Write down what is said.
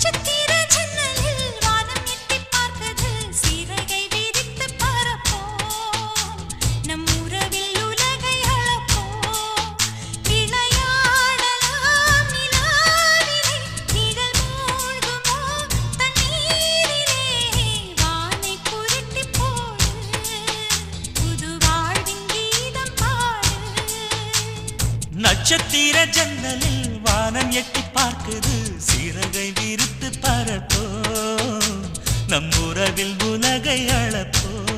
நட்சத்திர ஜன்னலில் வானம் எட்டிப் பார்க்குது, சிறகை விரித்துப் பறப்போம். நம் உறவில் உலகை அளப்போம். விளையாடலாம் நிலாவிலே, நிழல் மூழ்குமோ தண்ணீரிலே. வானைப் புரட்டிப் போடு, புது வாழ்வின் கீதம் பாடு நட்சத்திர ஜன்னலில் வானம் எட்டி பார்க்குது சிறகை விரித்து பறப்போ நம் உறவில் உலகை அளப்போ